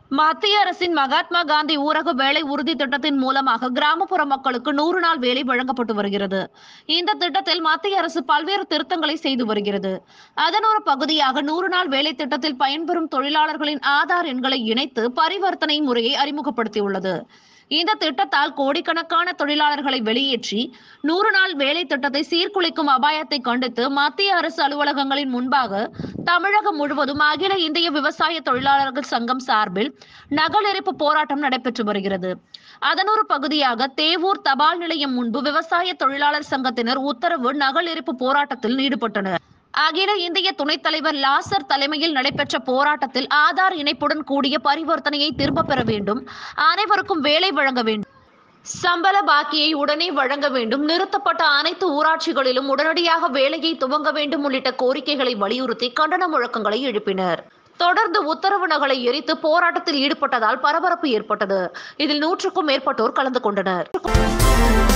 மத்திய அரசின் மகாத்மா காந்தி ஊரக வேலை உறுதி திட்டத்தின் மூலமாக கிராமப்புற மக்களுக்கு நூறு நாள் வேலை வழங்கப்பட்டு வருகிறது இந்த திட்டத்தில் மத்திய அரசு பல்வேறு திருத்தங்களை செய்து வருகிறது அதன் ஒரு பகுதியாக நூறு நாள் வேலை திட்டத்தில் பயன்பெறும் தொழிலாளர்களின் ஆதார் எண்களை இணைத்து பரிவர்த்தனை முறையை அறிமுகப்படுத்தியுள்ளது இந்த திட்டத்தால் கோடிக்கணக்கான தொழிலாளர்களை வெளியேற்றி நூறு நாள் வேலை திட்டத்தை சீர்குலைக்கும் அபாயத்தை கண்டித்து மத்திய அரசு அலுவலகங்களின் முன்பாக தமிழகம் முழுவதும் அகில இந்திய விவசாய தொழிலாளர்கள் சங்கம் சார்பில் நகலெரிப்பு போராட்டம் நடைபெற்று வருகிறது அதன் ஒரு பகுதியாக தேவூர் தபால் நிலையம் முன்பு விவசாய தொழிலாளர் சங்கத்தினர் உத்தரவு நகலெரிப்பு போராட்டத்தில் ஈடுபட்டனர் அகில இந்திய துணைத் தலைவர் லாசர் தலைமையில் நடைபெற்ற போராட்டத்தில் ஆதார் இணைப்புடன் கூடிய பரிவர்த்தனையை திரும்ப பெற வேண்டும் அனைவருக்கும் வேலை வழங்க வேண்டும் சம்பள பாக்கியை உடனே வழங்க வேண்டும் நிறுத்தப்பட்ட அனைத்து ஊராட்சிகளிலும் உடனடியாக வேலையை துவங்க வேண்டும் உள்ளிட்ட கோரிக்கைகளை வலியுறுத்தி கண்டன முழக்கங்களை எழுப்பினர் தொடர்ந்து உத்தரவு நகலை எரித்து போராட்டத்தில் ஈடுபட்டதால் பரபரப்பு ஏற்பட்டது இதில் நூற்றுக்கும் மேற்பட்டோர் கலந்து கொண்டனர்